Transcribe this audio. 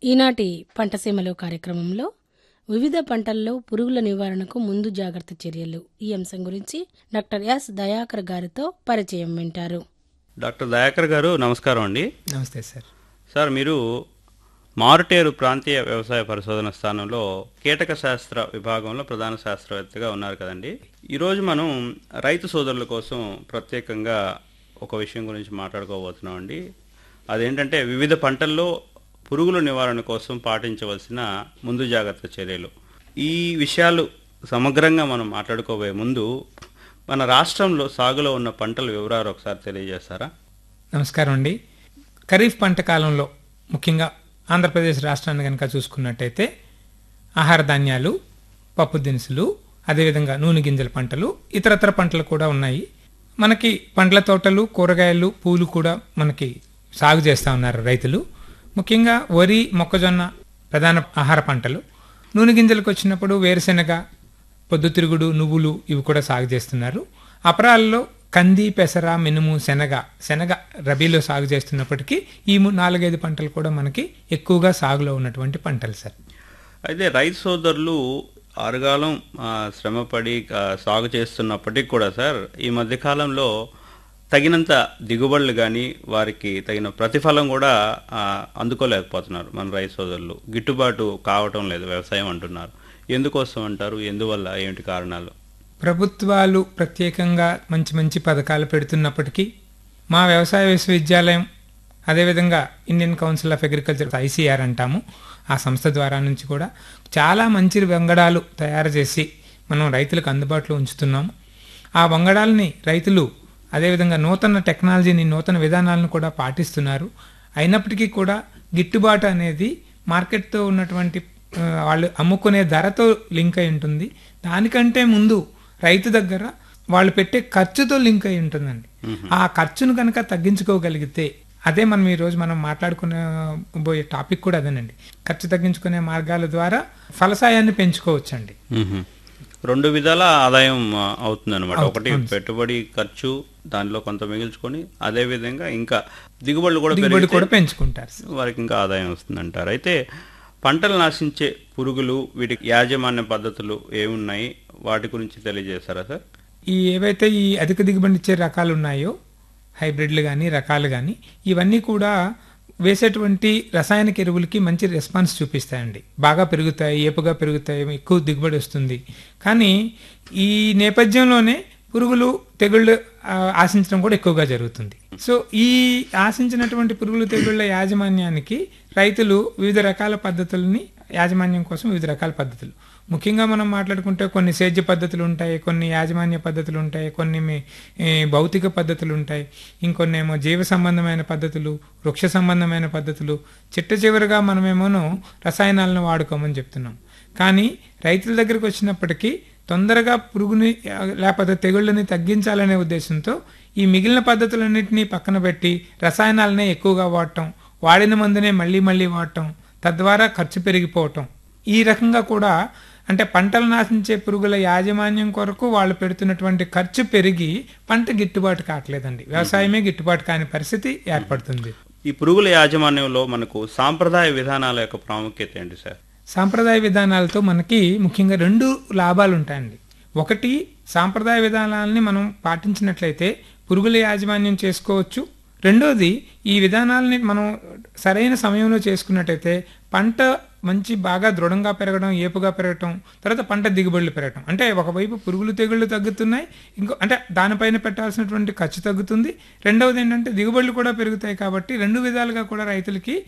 ఈనాటి పంటసీమలో కార్యక్రమంలో వివిధ పంటల్లో పురుగుల నివారణకు ముందు జాగ్రత్త చర్యలు ఈ అంశం గురించి డాక్టర్ ఎస్ దయాకర్ గారితో పరిచయం వింటారు డాక్టర్ దయాకర్ గారు నమస్కారం అండి నమస్తే సార్ సార్ మీరు మారుటేరు ప్రాంతీయ వ్యవసాయ పరిశోధన స్థానంలో కీటక శాస్త్ర విభాగంలో ప్రధాన శాస్త్రవేత్తగా ఉన్నారు కదండి ఈరోజు మనం రైతు సోదరుల కోసం ప్రత్యేకంగా ఒక విషయం గురించి మాట్లాడుకోబోతున్నాం అండి అదేంటంటే వివిధ పంటల్లో పురుగుల నివారణ కోసం పాటించవలసిన ముందు జాగ్రత్త చర్యలు ఈ విషయాలు సమగ్రంగా మనం మాట్లాడుకోబోయే ముందు మన రాష్ట్రంలో సాగులో ఉన్న పంటల వివరాలు ఒకసారి తెలియజేస్తారా నమస్కారం అండి ఖరీఫ్ పంట కాలంలో ముఖ్యంగా ఆంధ్రప్రదేశ్ రాష్ట్రాన్ని కనుక చూసుకున్నట్టయితే ఆహార ధాన్యాలు పప్పు దినుసులు అదేవిధంగా నూనె గింజల పంటలు ఇతరతర పంటలు కూడా ఉన్నాయి మనకి పండ్ల తోటలు కూరగాయలు పూలు కూడా మనకి సాగు చేస్తూ ఉన్నారు రైతులు ముఖ్యంగా వరి మొక్కజొన్న ప్రధాన ఆహార పంటలు నూనె గింజలకు వచ్చినప్పుడు వేరుశెనగ పొద్దుతిరుగుడు నువ్వులు ఇవి కూడా సాగు చేస్తున్నారు అపరాలలో కంది పెసర మినుము శనగ శనగ రబీలో సాగు చేస్తున్నప్పటికీ ఈ ము- నాలుగైదు పంటలు కూడా మనకి ఎక్కువగా సాగులో ఉన్నటువంటి పంటలు సార్ అయితే రైతు సోదరులు ఆరుగాలం ఆ, శ్రమపడి ఆ, సాగు చేస్తున్నప్పటికీ కూడా సార్ ఈ మధ్యకాలంలో తగినంత దిగుబడులు కానీ వారికి తగిన ప్రతిఫలం కూడా ఆ, అందుకోలేకపోతున్నారు మన రైతు సోదరులు గిట్టుబాటు కావటం లేదు వ్యవసాయం అంటున్నారు ఎందుకోసం అంటారు ఎందువల్ల ఏమిటి కారణాలు ప్రభుత్వాలు ప్రత్యేకంగా మంచి మంచి పథకాలు పెడుతున్నప్పటికీ మా వ్యవసాయ విశ్వవిద్యాలయం అదేవిధంగా Indian council of agriculture ICR అంటాము ఆ సంస్థ ద్వారా నుంచి కూడా చాలా మంచి వంగడాలు తయారు చేసి మనం రైతులకు అందుబాటులో ఉంచుతున్నాము ఆ వంగడాలని రైతులు అదేవిధంగా నూతన టెక్నాలజీని నూతన విధానాలను కూడా పాటిస్తున్నారు అయినప్పటికీ కూడా గిట్టుబాటు అనేది మార్కెట్తో ఉన్నటువంటి ఆ, వాళ్ళు అమ్ముకునే ధరతో లింక్ అయి ఉంటుంది దానికంటే ముందు రైతు దగ్గర వాళ్ళు పెట్టే ఖర్చుతో లింక్ అయి ఉంటుందండి ఆ ఖర్చును కనుక తగ్గించుకోగలిగితే అదే మనం ఈ రోజు మనం మాట్లాడుకునే పోయే టాపిక్ కూడా అదేనండి ఖర్చు తగ్గించుకునే మార్గాల ద్వారా ఫలసాయాన్ని పెంచుకోవచ్చండి మ్మ్. రెండు విధాల ఆదాయం అవుతుంది అనమాట ఒకటి పెట్టుబడి ఖర్చు దానిలో కొంత మిగిల్చుకొని అదే విధంగా ఇంకా దిగుబడులు కూడా దిగుబడి పెరిగితే కూడా పెంచుకుంటారు వారికి ఇంకా ఆదాయం వస్తుందంటారు అయితే పంటలు నాశించే పురుగులు వీటికి యాజమాన్య పద్ధతులు ఏమున్నాయి వాటి గురించి తెలియజేస్తారా సార్ ఈ ఏవైతే ఈ అధిక దిగుబడి ఇచ్చే రకాలు ఉన్నాయో హైబ్రిడ్లు కానీ రకాలు కానీ ఇవన్నీ కూడా వేసేటువంటి రసాయనిక ఎరువులకి మంచి రెస్పాన్స్ చూపిస్తాయండి బాగా పెరుగుతాయి ఏపుగా పెరుగుతాయి ఎక్కువ దిగుబడి వస్తుంది కానీ ఈ నేపథ్యంలోనే పురుగులు తెగుళ్ళు ఆ, ఆశించడం కూడా ఎక్కువగా జరుగుతుంది సో ఈ ఆశించినటువంటి పురుగులు తెగుళ్ళ యాజమాన్యానికి రైతులు వివిధ రకాల పద్ధతుల్ని యాజమాన్యం కోసం వివిధ రకాల పద్ధతులు ముఖ్యంగా మనం మాట్లాడుకుంటే కొన్ని సేద్య పద్ధతులు ఉంటాయి కొన్ని యాజమాన్య పద్ధతులు ఉంటాయి కొన్ని మీ- ఈ భౌతిక పద్ధతులు ఉంటాయి ఇంకొన్ని ఏమో జీవ సంబంధమైన పద్ధతులు వృక్ష సంబంధమైన పద్ధతులు చిట్ట చివరిగా మనమేమోను రసాయనాలను వాడుకోమని చెప్తున్నాం కానీ రైతుల దగ్గరికి వచ్చినప్పటికీ తొందరగా పురుగుని ఆ, లేకపోతే తెగుళ్ళని తగ్గించాలనే ఉద్దేశంతో ఈ మిగిలిన పద్ధతులన్నింటినీ పక్కన పెట్టి రసాయనాలనే ఎక్కువగా వాడటం వాడిన మందునే మళ్ళీ మళ్ళీ వాడటం తద్వారా ఖర్చు పెరిగిపోవటం ఈ రకంగా కూడా అంటే పంటలు నాశించే పురుగుల యాజమాన్యం కొరకు వాళ్ళు పెడుతున్నటువంటి ఖర్చు పెరిగి పంట గిట్టుబాటు కావట్లేదండి వ్యవసాయమే గిట్టుబాటు కాని పరిస్థితి ఏర్పడుతుంది ఈ పురుగుల యాజమాన్యంలో మనకు సాంప్రదాయ విధానాల యొక్క ప్రాముఖ్యత ఏంటి సార్ సాంప్రదాయ విధానాలతో మనకి ముఖ్యంగా రెండు లాభాలు ఉంటాయండి ఒకటి సాంప్రదాయ విధానాలని మనం పాటించినట్లయితే పురుగుల యాజమాన్యం చేసుకోవచ్చు రెండోది ఈ విధానాలని మనం సరైన సమయంలో చేసుకున్నట్టయితే పంట మంచి బాగా దృఢంగా పెరగడం ఏపుగా పెరగటం తర్వాత పంట దిగుబడులు పెరగటం అంటే ఒకవైపు పురుగులు తెగుళ్ళు తగ్గుతున్నాయి ఇంకో అంటే దానిపైన పెట్టాల్సినటువంటి ఖర్చు తగ్గుతుంది రెండవది ఏంటంటే దిగుబడులు కూడా పెరుగుతాయి కాబట్టి రెండు విధాలుగా కూడా రైతులకి